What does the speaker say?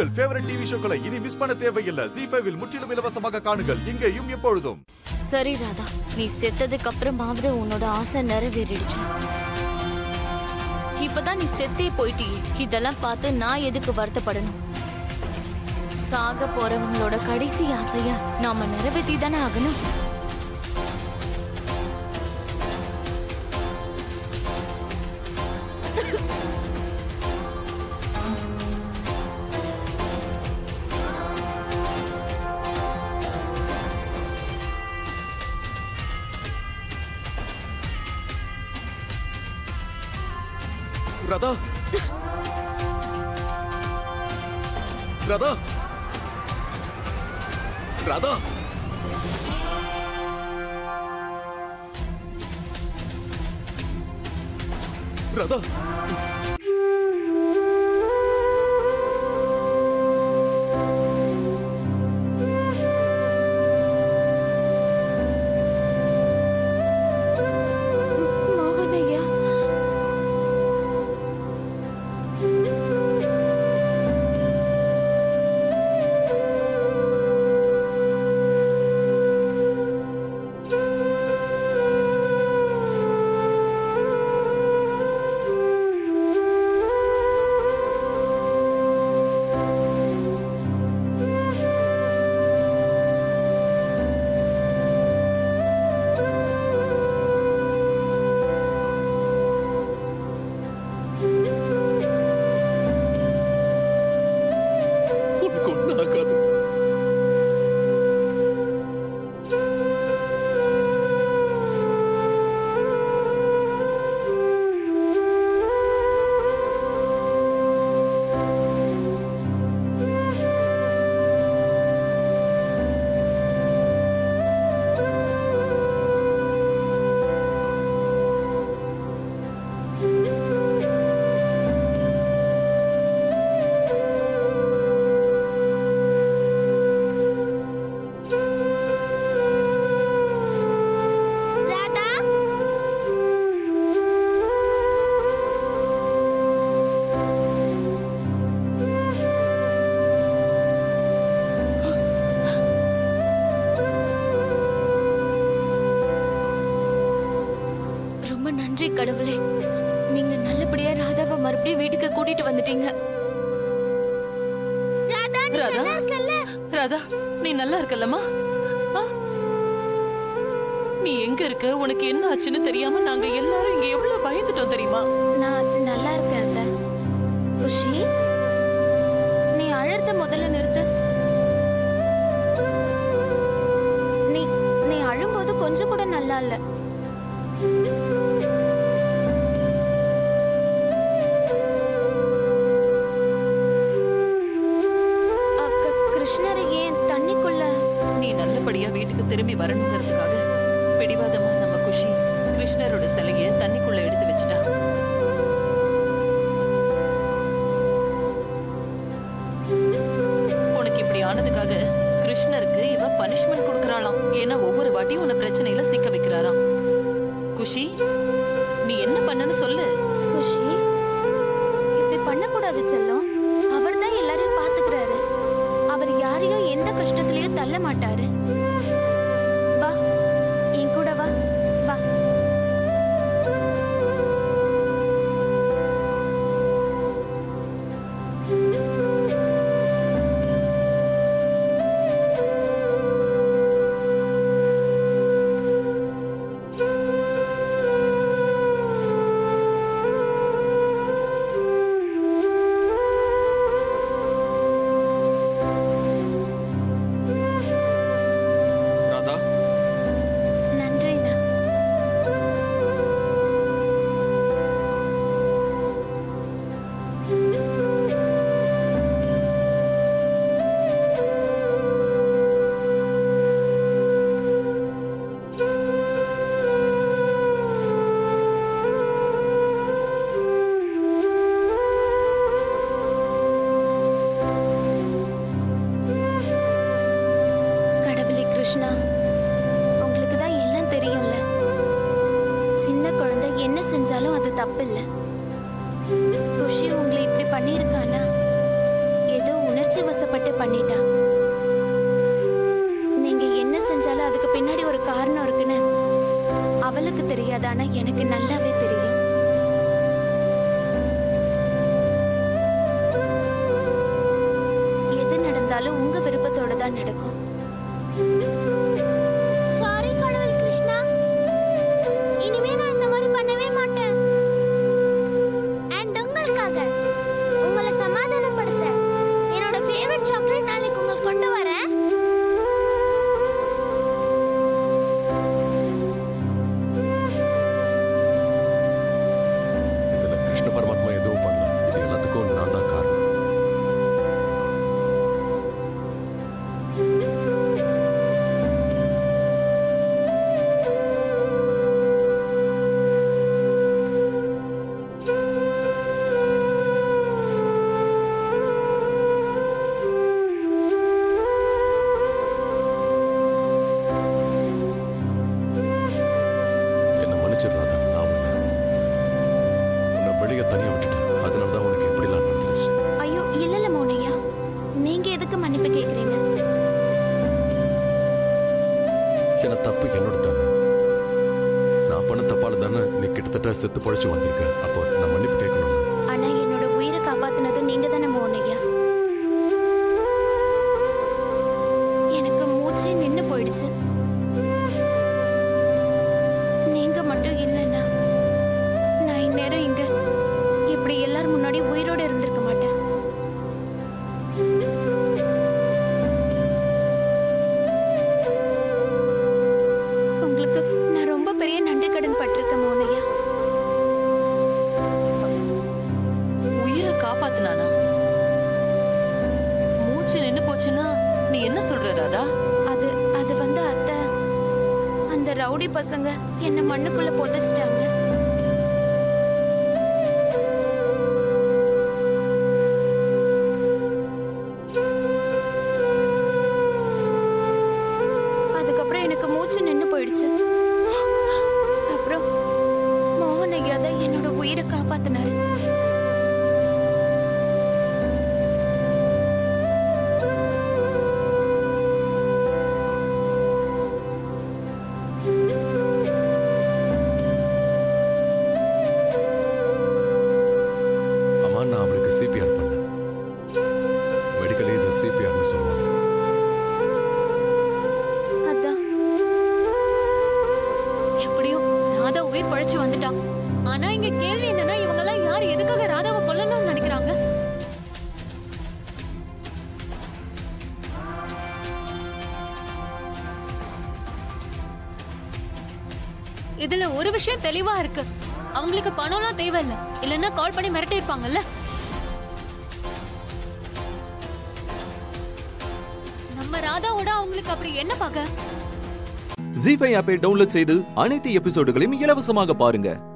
உங்கள் favourite TV ஷோக்களை இனி miss பண்ண தேவையில்லை ஜி ஃபைவில் முற்றிலும் இலவசமாக காணுங்கள் இங்கேயும் எப்பொழுதும் சரி ராதா நீ செத்ததுக்கு அப்புறமாவது உன்னோட ஆசை நிறைவேறிடுச்சு இப்பதான் நீ செத்தே போயிட்டியே இதெல்லாம் பார்த்து நான் எதுக்கு வருத்தப்படணும் சாக போறவங்களோட கடைசி ஆசைய நாம நிறைவேற்றி தானே ஆகணும் ராதா ராதா ராதா ராதா மோகனையா உனக்கு ஒன்றும் ஆகாது ராதா ரொம்ப நன்றி கடவுளே நீங்க நல்லபடியா ராதாவை மறுபடியும் வீட்டுக்கு கூட்டிட்டு வந்துட்டீங்க ராதா நீ ராதா? நல்லா இருக்கல்ல ராதா நீ நல்லா இருக்கல்லம்மா ஆ? நீ எங்க இருக்க உனக்கு என்ன ஆச்சுன்னு தெரியாம நாங்க எல்லாரும் இங்க எவ்வளவு பயந்துட்டோம் தெரியுமா நான் நல்லா இருக்கேன் அத்தை குஷி நீ அழறத முதல்ல நிறுத்து நீ நீ அழும்போது கொஞ்சம் கூட நல்லா இல்ல அக்க, கிருஷ்ணரை ஏன் தண்ணிக்குள்ள நீ நல்லபடியா வீட்டுக்கு திரும்பி வரணுங்கிறதுக்காக பிடிவாதமா நம்ம குஷி கிருஷ்ணரோட சிலைய தண்ணிக்குள்ள எடுத்து வச்சுட்டா உனக்கு இப்படி ஆனதுக்காக கிருஷ்ணருக்கு இவ பனிஷ்மெண்ட் கொடுக்கறாளாம் ஏன்னா ஒவ்வொரு வாட்டியும் உன்னை பிரச்சனையில சிக்க வைக்கிறாராம் குஷி நீ என்ன பண்ணன்னு சொல்லு குஷி இப்படி பண்ணக்கூடாது செல்லம் அவர் தான் எல்லாரையும் பாத்துக்கிறாரு அவர் யாரையும் எந்த கஷ்டத்திலயும் தள்ள மாட்டாரு வா என் கூட வா வா பண்ணிட்டா நீங்க என்ன செஞ்சாலும் அதுக்கு பின்னாடி ஒரு காரணம் இருக்குன்னு அவளுக்கு தெரியாது ஆனா எனக்கு நல்லாவே தெரியும் எது நடந்தாலும் உங்க விருப்பத்தோட தான் நடக்கும் சாரி கடவுள் கிருஷ்ணா இனிமே நான் இந்த மாதிரி பண்ணவே மாட்டேன் அண்ட் உங்களுக்காக உங்களை சமாதானப்படுத்த என்னோட ஃபேவரட் சாக்லேட் நாளைக்கு உங்களுக்கு கொண்டு வரேன் இதுல கிருஷ்ண பரமாத்மா எதுவும் பண்ணல இது எல்லாத்துக்கும் நான் தான் காரணம் என்ன மன்னிச்சிடலாத நான் உன்னை உன்னை வெளியே தனியா விட்டுட்டேன் அதனால தான் உனக்கு எப்படிலாம் நடந்துருச்சு ஐயோ இல்ல இல்ல மோனையா நீங்க எதுக்கு மன்னிப்பு கேக்குறீங்க என்ன தப்பு என்னோட தானே நான் பண்ண தப்பால தானே நீ கிட்டத்தட்ட செத்து பழிச்சு வந்திருக்க அப்போ நான் மன்னிப்பு கேட்கணும் ஆனா என்னோட உயிரை காப்பாத்துனது நீங்க தானே மோனையா எனக்கு மூச்சு நின்னு போயிடுச்சு நீங்க மட்டும் இல்லைன்னா நான் இந்நேரம் இங்க இப்படி எல்லாரும் முன்னாடி உயிரோட இருந்திருக்க மாட்டேன் உங்களுக்கு நான் ரொம்ப பெரிய நன்றி கடன் பட்டிருக்கேன் மோனையா உயிரை காப்பாத்துனானா மூச்சு நின்னு போச்சுன்னா நீ என்ன சொல்ற ராதா அது அது வந்து அத்தை அந்த ரவுடி பசங்க என்ன மண்ணுக்குள்ள புதைச்சிட்டாங்க அதுக்கப்புறம் எனக்கு மூச்சு நின்னு போயிடுச்சு அப்புறம் மோகன் ஐயா தான் என்னோட உயிரை காப்பாத்தினாரு அம்மா நான் அவளுக்கு சிபிஆர் பண்ணேன் மெடிக்கலி இதை சிபிஆர்னு சொல்லுவாங்க அதான் எப்படியோ ராதா உயிர் பழைச்சு வந்துட்டா ஆனா இங்க கேள்வி என்னன்னா இவங்க எல்லாம் யார் எதுக்காக ராதாவை கொல்லணும்னு நினைக்கிறாங்க இதுல ஒரு விஷயம் தெளிவா இருக்கு அவங்களுக்கு பணம்லாம் தேவையில்ல இல்லைன்னா கால் பண்ணி மிரட்டி இருப்பாங்கல்ல நம்ம ராதாவோட அவங்களுக்கு அப்படி என்ன பார்க்க ஜி ஃபைவ் ஆப்பை டவுன்லோட் செய்து அனைத்து எபிசோடுகளையும் இலவசமாக பாருங்க